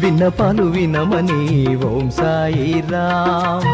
విన్నపాలు వినమని ఓం సాయిరామ్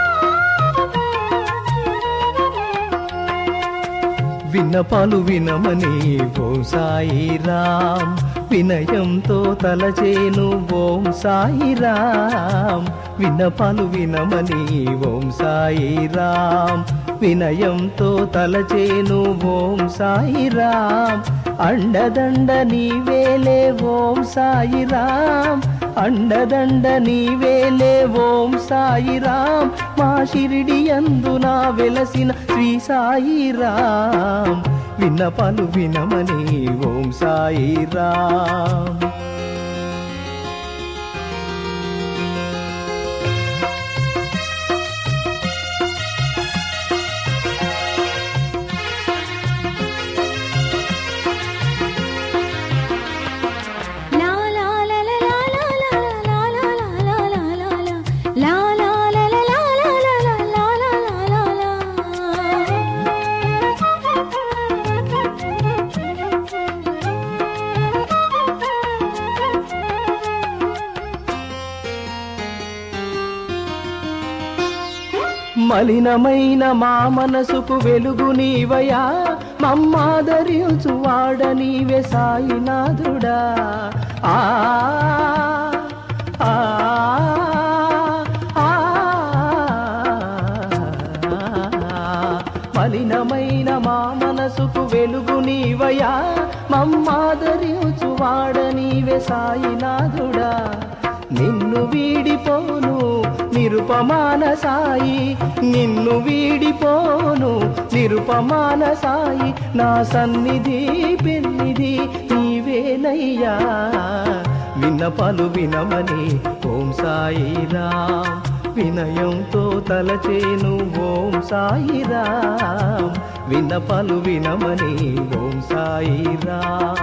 విన్నపాలు వినమని ఓం సాయిరామ్ వినయంతో తలచేను ఓం సాయిరామ్ విన్నపాలు వినమని ఓం సాయిరామ్ వినయంతో తలచేను ఓం సాయిరామ్ అండదండ నీవేలే ఓం సాయిరామ్ అండదండ నీవేలే ఓం సాయిరామ్ మా షిరిడి అందునా వెలసిన శ్రీ సాయిరామ్ విన్నపాలు వినమని ఓం సాయిరామ్ లా లా లా లా లా లా లా లా లా లా లా లా లా. లా లా లా లా లా లా లా లా లా లా లా మలినమైన మా మనసుకు వెలుగు నీవయా మమ్మాదరించు వాడ నీవే సాయినాథుడా ఆ ఆ, ఆ, మలినమైన మా మనసుకు వెలుగు నీవయా మమ్మాదరించు వాడ నీవే సాయినాథుడా నిన్ను వీడిపోను నిరుపమాన సాయి నిన్ను వీడిపోను నిరుపమాన సాయి నా సన్నిధి పెన్నిధి నీవేనయ్యా విన్నపాలు వినమని ఓం సాయిరామ్ వినయంతో తలచేను ఓం సాయిరామ్ విన్నపాలు వినమని ఓం సాయిరామ్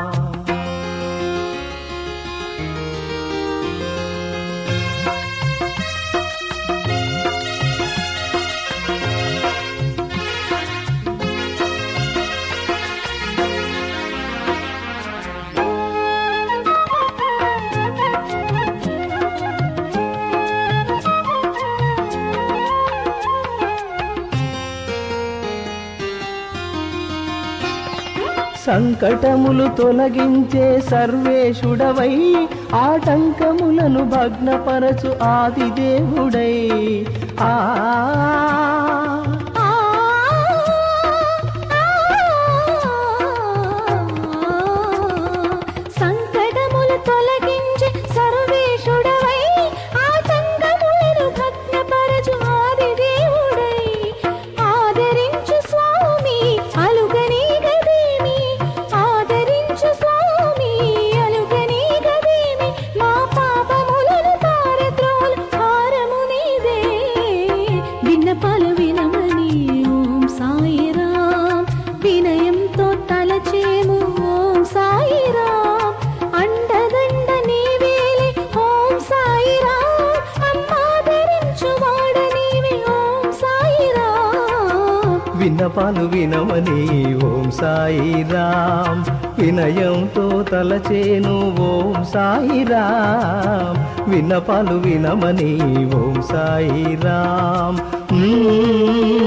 సంకటములు తొలగించే సర్వేశుడవై ఆటంకములను భగ్నపరచు ఆదిదేవుడై ఆ ఆ సంకటములు తొలగించి సర్వేశుడవై ఆటంకములను భగ్నపరచు ఆదిదేవుడై ఆదరించు స్వామి అలుగని గదేమి ఆదరించు స్వామి అలుగని గదేమి మా పాపములను తారత్రోలు భారము నీదే విన్నపాలు వినమని ఓం సాయిరాం వినయంతో తలచేము ఓం సాయిరాం అండదండ నీవేలే ఓం సాయిరాం అమ్మాదరించు వాడ నీవే ఓం సాయిరాం విన్నపాలు వినమని ఓం సాయిరామ్ వినయంతో తలచేను ఓం సాయిరామ్ విన్నపాలు వినమని ఓం సాయిరామ్ మ్మ్.